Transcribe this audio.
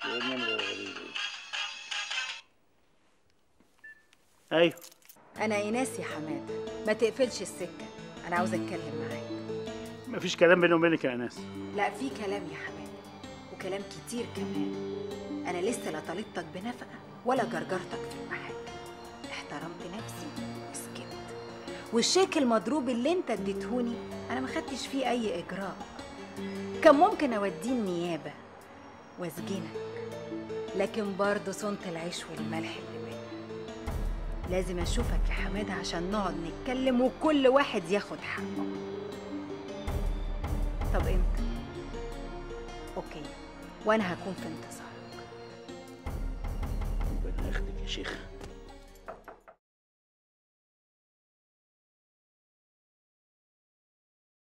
ايه النمرة الغريبة دي؟ ايوه انا ايناس يا حماده ما تقفلش السكه انا عاوزه اتكلم معاك مفيش كلام بيني وبينك يا ناس لا في كلام يا حماده وكلام كتير كمان انا لسه لا طالبتك بنفقه ولا جرجرتك في المحاكم احترمت نفسي وسكت والشيك المضروب اللي انت اديتهوني انا ما خدتش فيه اي اجراء كان ممكن اوديه النيابه واسجنك لكن برضه صنت العيش والملح اللي بينا لازم اشوفك يا حماده عشان نقعد نتكلم وكل واحد ياخد حقه طب امتى اوكي وانا هكون في انتظارك ربنا ياخدك يا شيخ